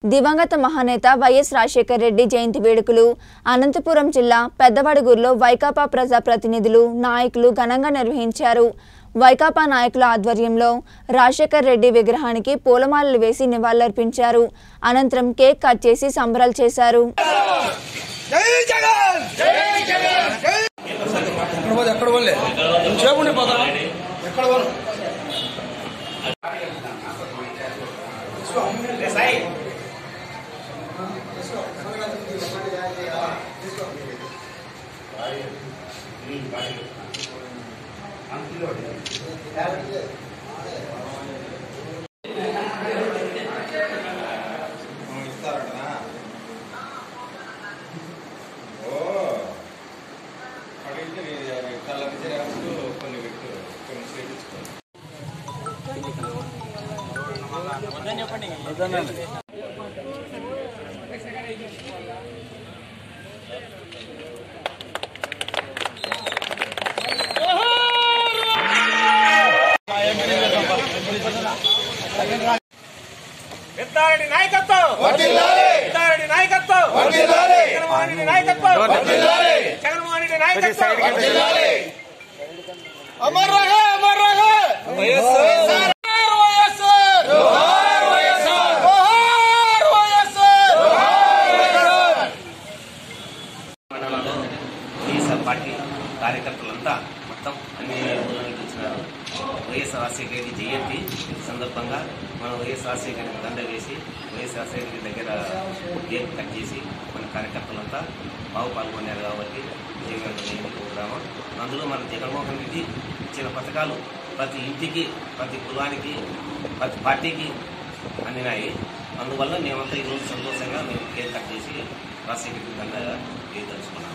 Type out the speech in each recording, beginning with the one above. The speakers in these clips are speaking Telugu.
దివంగత మహానేత వైఎస్ రాజశేఖర్ రెడ్డి జయంతి వేడుకలు అనంతపురం జిల్లా పెద్దవడుగూరులో వైకాపా ప్రజా ప్రతినిధులు నాయకులు ఘనంగా నిర్వహించారు వైకాపా నాయకుల ఆధ్వర్యంలో రాజశేఖర్ రెడ్డి విగ్రహానికి పూలమాలలు వేసి నివాళులర్పించారు అనంతరం కేక్ కట్ చేసి సంబరాలు చేశారు జై జగన్ ఎక్కడ పోదు ఎక్కడ పోలే సేపు ఉండి పోతా ఎక్కడ పోను పెద్దారెడ్డి నాయకత్వం పెద్దారెడ్డి నాయకత్వం జగన్మోహన్ రెడ్డి నాయకత్వం జగన్మోహన్ రెడ్డి నాయకత్వం అమర్ రహే అమర్ రహే వైఎస్ఆర్ వైఎస్ఆర్ జోహార్ వైఎస్ఆర్ జోహార్ వైఎస్ఆర్ మండలంలో వైఎస్ఆర్ పార్టీ కార్యకర్తలంతా మొత్తం అన్ని ఊళ్ళకి వచ్చినారు వైఎస్ఆర్ రాజశేఖర రెడ్డి జయంతి సందర్భంగా మనం వైఎస్ రాజశేఖర రెడ్డి దండ వేసి వైఎస్ రాజశేఖర రెడ్డి దగ్గర కేక్ కట్ చేసి మన కార్యకర్తలంతా బాగు పాల్గొన్నారు కాబట్టి విజయవంతం జయంతి ప్రోగ్రాము అందులో మన జగన్మోహన్ రెడ్డి ఇచ్చిన పథకాలు ప్రతి ఇంటికి ప్రతి కులానికి ప్రతి పార్టీకి అందినాయి అందువల్ల మేమంతా ఈరోజు సంతోషంగా మేము కేక్ కట్ చేసి రాజశేఖర రెడ్డి దండ వేయదలుచుకున్నాము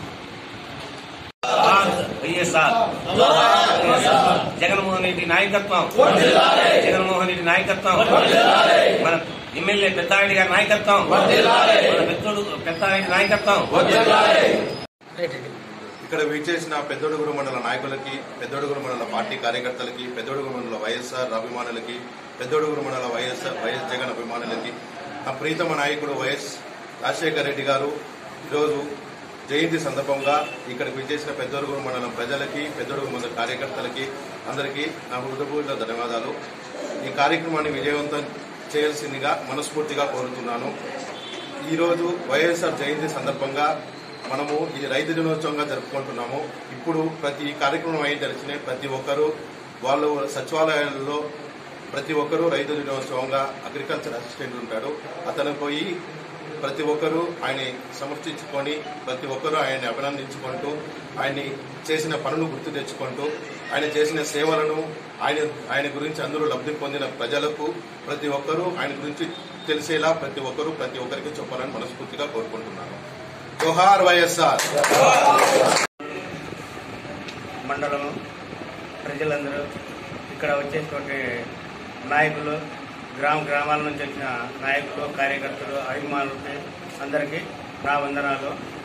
వైఎస్ఆర్ జగన్మోహన్ రెడ్డి నాయకత్వం జగన్మోహన్ రెడ్డి నాయకత్వం మన ఎమ్మెల్యే పెద్దారెడ్డి గారి నాయకత్వం మన పెద్దోడు పెద్దారెడ్డి నాయకత్వం ఇక్కడ విచ్చేసిన పెద్దొడుగురు మండల నాయకులకి పెద్దొడుగురు మండల పార్టీ కార్యకర్తలకి పెద్దొడుగురు మండల వైఎస్ఆర్ అభిమానులకి పెద్దొడుగురు మండల వైఎస్ఆర్ వైఎస్ జగన్ అభిమానులకి నా ప్రీతమ నాయకుడు వైఎస్ రాజశేఖర రెడ్డి గారు ఈరోజు జయంతి సందర్భంగా ఇక్కడికి విచ్చేసిన పెద్దొడుగురు మండలం ప్రజలకి పెద్దొడుగురు మండల కార్యకర్తలకి అందరికీ నా హృదయపూర్వక ధన్యవాదాలు ఈ కార్యక్రమాన్ని విజయవంతం చేయాల్సిందిగా మనస్ఫూర్తిగా కోరుతున్నాను ఈరోజు వైఎస్ఆర్ జయంతి సందర్భంగా మనము ఇది రైతు దినోత్సవంగా జరుపుకుంటున్నాము ఇప్పుడు ప్రతి కార్యక్రమం అయి తెలిసిన ప్రతి ఒక్కరూ వాళ్ళు సచివాలయాల్లో ప్రతి ఒక్కరూ రైతు దినోత్సవంగా అగ్రికల్చర్ అసిస్టెంట్ ఉంటాడు అతను పోయి ప్రతి ఒక్కరూ ఆయన సమర్థించుకొని ప్రతి ఒక్కరూ ఆయన్ని అభినందించుకుంటూ ఆయన్ని చేసిన పనులు గుర్తు తెచ్చుకుంటూ ఆయన చేసిన సేవలను ఆయన ఆయన గురించి అందరూ లబ్ధి పొందిన ప్రజలకు ప్రతి ఒక్కరూ ఆయన గురించి తెలిసేలా ప్రతి ఒక్కరూ ప్రతి ఒక్కరికి చెప్పాలని మనస్ఫూర్తిగా కోరుకుంటున్నాను జోహార్ వైఎస్ఆర్ మండలము ప్రజలందరూ ఇక్కడ వచ్చేటువంటి నాయకులు గ్రామ గ్రామాల నుంచి వచ్చిన నాయకులు కార్యకర్తలు అభిమానులకి అందరికీ నా వందనాలు